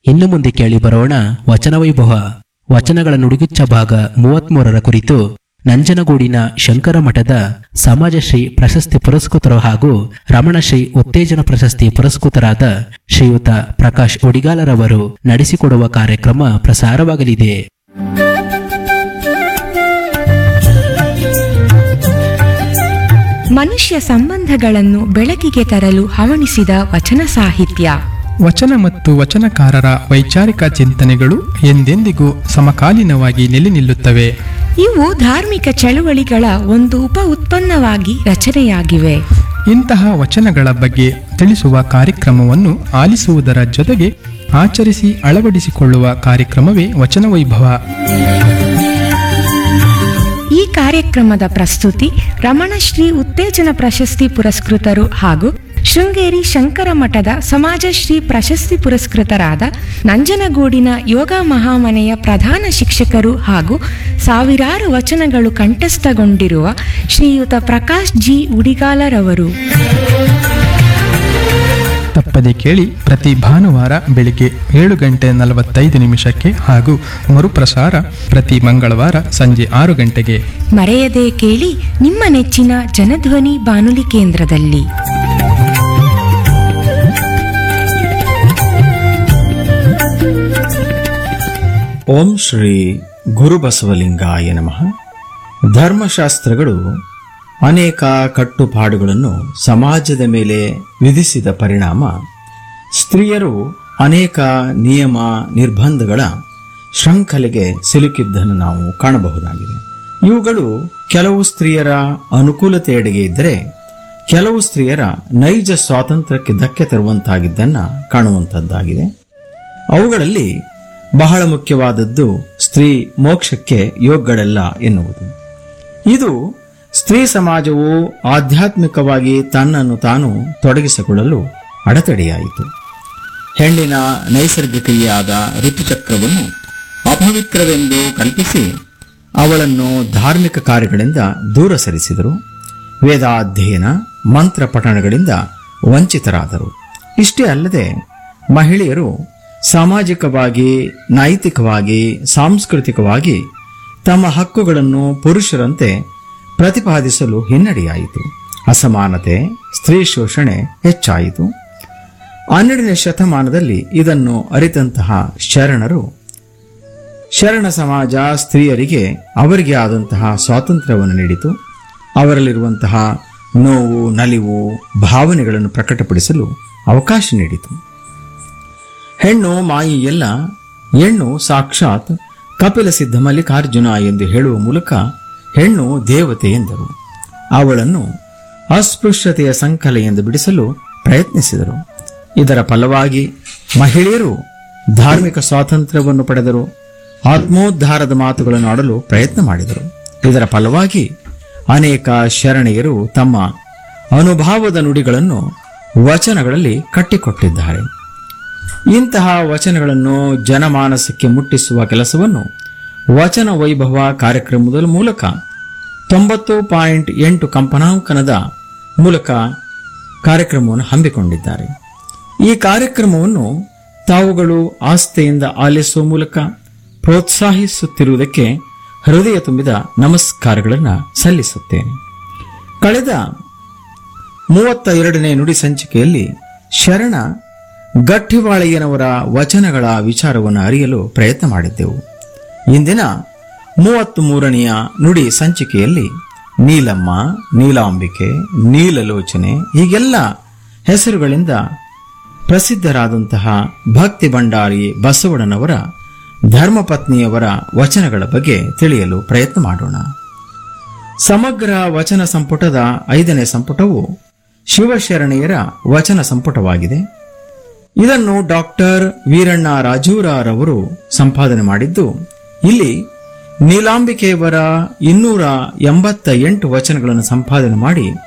ಇನ್ನು ಮುಂದೆ ಕೇಳಿ ಬರೋಣ ವಚನ ವೈಭವ ವಚನಗಳ ನುಡಿಗುಚ್ಚ ಭಾಗ ಮೂವತ್ಮೂರರ ಕುರಿತು ನಂಜನಗೂಡಿನ ಶಂಕರ ಮಠದ ಸಮಾಜಶ್ರೀ ಪ್ರಶಸ್ತಿ ಪುರಸ್ಕೃತರು ಹಾಗೂ ರಮಣಶ್ರೀ ಉತ್ತೇಜನ ಪ್ರಶಸ್ತಿ ಪುರಸ್ಕೃತರಾದ ಶ್ರೀಯುತ ಪ್ರಕಾಶ್ ಒಡಿಗಾಲರವರು ನಡೆಸಿಕೊಡುವ ಕಾರ್ಯಕ್ರಮ ಪ್ರಸಾರವಾಗಲಿದೆ ಮನುಷ್ಯ ಸಂಬಂಧಗಳನ್ನು ಬೆಳಕಿಗೆ ತರಲು ಹವಣಿಸಿದ ವಚನ ಸಾಹಿತ್ಯ ವಚನ ಮತ್ತು ವಚನಕಾರರ ವೈಚಾರಿಕ ಚಿಂತನೆಗಳು ಎಂದೆಂದಿಗೂ ಸಮಕಾಲೀನವಾಗಿ ನೆಲೆ ನಿಲ್ಲುತ್ತವೆ ಇವು ಧಾರ್ಮಿಕ ಚಳುವಳಿಗಳ ಒಂದು ಉಪ ಉತ್ಪನ್ನವಾಗಿ ರಚನೆಯಾಗಿವೆ ಇಂತಹ ವಚನಗಳ ಬಗ್ಗೆ ತಿಳಿಸುವ ಕಾರ್ಯಕ್ರಮವನ್ನು ಆಲಿಸುವುದರ ಜೊತೆಗೆ ಆಚರಿಸಿ ಅಳವಡಿಸಿಕೊಳ್ಳುವ ಕಾರ್ಯಕ್ರಮವೇ ವಚನ ವೈಭವ ಈ ಕಾರ್ಯಕ್ರಮದ ಪ್ರಸ್ತುತಿ ರಮಣಶ್ರೀ ಉತ್ತೇಜನ ಪ್ರಶಸ್ತಿ ಪುರಸ್ಕೃತರು ಹಾಗೂ ಶೃಂಗೇರಿ ಶಂಕರ ಮಠದ ಸಮಾಜಶ್ರೀ ಪ್ರಶಸ್ತಿ ಪುರಸ್ಕೃತರಾದ ನಂಜನಗೂಡಿನ ಯೋಗ ಮಹಾಮನೆಯ ಪ್ರಧಾನ ಶಿಕ್ಷಕರು ಹಾಗೂ ಸಾವಿರಾರು ವಚನಗಳು ಕಂಠಸ್ಥಗೊಂಡಿರುವ ಶ್ರೀಯುತ ಪ್ರಕಾಶ್ ಜಿ ಉಡಿಗಾಲರವರು ತಪ್ಪದೆ ಕೇಳಿ ಪ್ರತಿ ಭಾನುವಾರ ಬೆಳಿಗ್ಗೆ ಏಳು ಗಂಟೆ ನಲವತ್ತೈದು ನಿಮಿಷಕ್ಕೆ ಹಾಗೂ ಮರುಪ್ರಸಾರ ಪ್ರತಿ ಮಂಗಳವಾರ ಸಂಜೆ ಆರು ಗಂಟೆಗೆ ಮರೆಯದೆ ಕೇಳಿ ನಿಮ್ಮ ನೆಚ್ಚಿನ ಜನಧ್ವನಿ ಬಾನುಲಿ ಕೇಂದ್ರದಲ್ಲಿ ಓಂ ಶ್ರೀ ಗುರುಬಸವಲಿಂಗಾಯ ನಮಃ ಧರ್ಮಶಾಸ್ತ್ರಗಳು ಅನೇಕ ಕಟ್ಟುಪಾಡುಗಳನ್ನು ಸಮಾಜದ ಮೇಲೆ ವಿಧಿಸಿದ ಪರಿಣಾಮ ಸ್ತ್ರೀಯರು ಅನೇಕ ನಿಯಮ ನಿರ್ಬಂಧಗಳ ಶೃಂಖಲೆಗೆ ಸಿಲುಕಿದ್ದನ್ನು ನಾವು ಕಾಣಬಹುದಾಗಿದೆ ಇವುಗಳು ಕೆಲವು ಸ್ತ್ರೀಯರ ಅನುಕೂಲತೆಯೆಡೆಗೆ ಇದ್ದರೆ ಕೆಲವು ಸ್ತ್ರೀಯರ ನೈಜ ಸ್ವಾತಂತ್ರ್ಯಕ್ಕೆ ಧಕ್ಕೆ ತರುವಂತಾಗಿದ್ದನ್ನು ಕಾಣುವಂಥದ್ದಾಗಿದೆ ಅವುಗಳಲ್ಲಿ ಬಹಳ ಮುಖ್ಯವಾದದ್ದು ಸ್ತ್ರೀ ಮೋಕ್ಷಕ್ಕೆ ಯೋಗ್ಯಳಲ್ಲ ಎನ್ನುವುದು ಇದು ಸ್ತ್ರೀ ಸಮಾಜವು ಆಧ್ಯಾತ್ಮಿಕವಾಗಿ ತನ್ನನ್ನು ತಾನು ತೊಡಗಿಸಿಕೊಳ್ಳಲು ಅಡೆತಡೆಯಾಯಿತು ಹೆಣ್ಣಿನ ನೈಸರ್ಗಿಕೆಯಾದ ಋತುಚಕ್ರವನ್ನು ಅಪವಿತ್ರವೆಂದು ಕಲ್ಪಿಸಿ ಅವಳನ್ನು ಧಾರ್ಮಿಕ ಕಾರ್ಯಗಳಿಂದ ದೂರ ಸರಿಸಿದರು ವೇದಾಧ್ಯಯನ ಮಂತ್ರ ಪಠಣಗಳಿಂದ ವಂಚಿತರಾದರು ಇಷ್ಟೇ ಅಲ್ಲದೆ ಮಹಿಳೆಯರು ಸಾಮಾಜಿಕವಾಗಿ ನೈತಿಕವಾಗಿ ಸಾಂಸ್ಕೃತಿಕವಾಗಿ ತಮ್ಮ ಹಕ್ಕುಗಳನ್ನು ಪುರುಷರಂತೆ ಪ್ರತಿಪಾದಿಸಲು ಹಿನ್ನಡೆಯಾಯಿತು ಅಸಮಾನತೆ ಸ್ತ್ರೀ ಶೋಷಣೆ ಹೆಚ್ಚಾಯಿತು ಹನ್ನೆರಡನೇ ಶತಮಾನದಲ್ಲಿ ಇದನ್ನು ಅರಿತಂತಹ ಶರಣರು ಶರಣ ಸಮಾಜ ಸ್ತ್ರೀಯರಿಗೆ ಅವರಿಗೆ ಆದಂತಹ ಸ್ವಾತಂತ್ರ್ಯವನ್ನು ನೀಡಿತು ಅವರಲ್ಲಿರುವಂತಹ ನೋವು ನಲಿವು ಭಾವನೆಗಳನ್ನು ಪ್ರಕಟಪಡಿಸಲು ಅವಕಾಶ ನೀಡಿತು ಹೆಣ್ಣು ಮಾಯಿಯಲ್ಲ ಹೆಣ್ಣು ಸಾಕ್ಷಾತ್ ಕಪಿಲ ಸಿದ್ಧ ಮಲ್ಲಿಕಾರ್ಜುನ ಎಂದು ಹೇಳುವ ಮೂಲಕ ಹೆಣ್ಣು ದೇವತೆ ಎಂದರು ಅವಳನ್ನು ಅಸ್ಪೃಶ್ಯತೆಯ ಸಂಕಲೆಯಿಂದ ಬಿಡಿಸಲು ಪ್ರಯತ್ನಿಸಿದರು ಇದರ ಫಲವಾಗಿ ಮಹಿಳೆಯರು ಧಾರ್ಮಿಕ ಸ್ವಾತಂತ್ರ್ಯವನ್ನು ಪಡೆದರು ಆತ್ಮೋದ್ಧಾರದ ಮಾತುಗಳನ್ನು ಆಡಲು ಪ್ರಯತ್ನ ಮಾಡಿದರು ಇದರ ಫಲವಾಗಿ ಅನೇಕ ಶರಣೆಯರು ತಮ್ಮ ಅನುಭವದ ನುಡಿಗಳನ್ನು ವಚನಗಳಲ್ಲಿ ಕಟ್ಟಿಕೊಟ್ಟಿದ್ದಾರೆ ಇಂತಹ ವಚನಗಳನ್ನು ಜನಮಾನಸಕ್ಕೆ ಮುಟ್ಟಿಸುವ ಕೆಲಸವನ್ನು ವಚನ ವೈಭವ ಕಾರ್ಯಕ್ರಮದ ಮೂಲಕ ತೊಂಬತ್ತು ಪಾಯಿಂಟ್ ಎಂಟು ಕಂಪನಾಂಕನದ ಮೂಲಕ ಕಾರ್ಯಕ್ರಮವನ್ನು ಹಮ್ಮಿಕೊಂಡಿದ್ದಾರೆ ಈ ಕಾರ್ಯಕ್ರಮವನ್ನು ತಾವುಗಳು ಆಸ್ಥೆಯಿಂದ ಆಲಿಸುವ ಮೂಲಕ ಪ್ರೋತ್ಸಾಹಿಸುತ್ತಿರುವುದಕ್ಕೆ ಹೃದಯ ತುಂಬಿದ ನಮಸ್ಕಾರಗಳನ್ನು ಸಲ್ಲಿಸುತ್ತೇನೆ ಕಳೆದ ಮೂವತ್ತ ಎರಡನೇ ನುಡಿ ಸಂಚಿಕೆಯಲ್ಲಿ ಶರಣ ಗಟ್ಟಿವಾಳಯ್ಯನವರ ವಚನಗಳ ವಿಚಾರವನ್ನು ಅರಿಯಲು ಪ್ರಯತ್ನ ಮಾಡಿದ್ದೆವು ಇಂದಿನ ಮೂವತ್ತ್ ಮೂರನೆಯ ನುಡಿ ಸಂಚಿಕೆಯಲ್ಲಿ ನೀಲಮ್ಮ ನೀಲಾಂಬಿಕೆ ನೀಲಲೋಚನೆ ಹೀಗೆಲ್ಲ ಹೆಸರುಗಳಿಂದ ಪ್ರಸಿದ್ಧರಾದಂತಹ ಭಕ್ತಿ ಭಂಡಾರಿ ಬಸವಣ್ಣನವರ ಧರ್ಮಪತ್ನಿಯವರ ವಚನಗಳ ಬಗ್ಗೆ ತಿಳಿಯಲು ಪ್ರಯತ್ನ ಮಾಡೋಣ ಸಮಗ್ರ ವಚನ ಸಂಪುಟದ ಐದನೇ ಸಂಪುಟವು ಶಿವಶರಣೆಯರ ವಚನ ಸಂಪುಟವಾಗಿದೆ ಇದನ್ನು ಡಾಕ್ಟರ್ ವೀರಣ್ಣ ರಾಜೂರರವರು ಸಂಪಾದನೆ ಮಾಡಿದ್ದು ಇಲ್ಲಿ ನೀಲಾಂಬಿಕೆಯವರ ಇನ್ನೂರ ಎಂಬತ್ತ ಎಂಟು ವಚನಗಳನ್ನು ಸಂಪಾದನೆ ಮಾಡಿ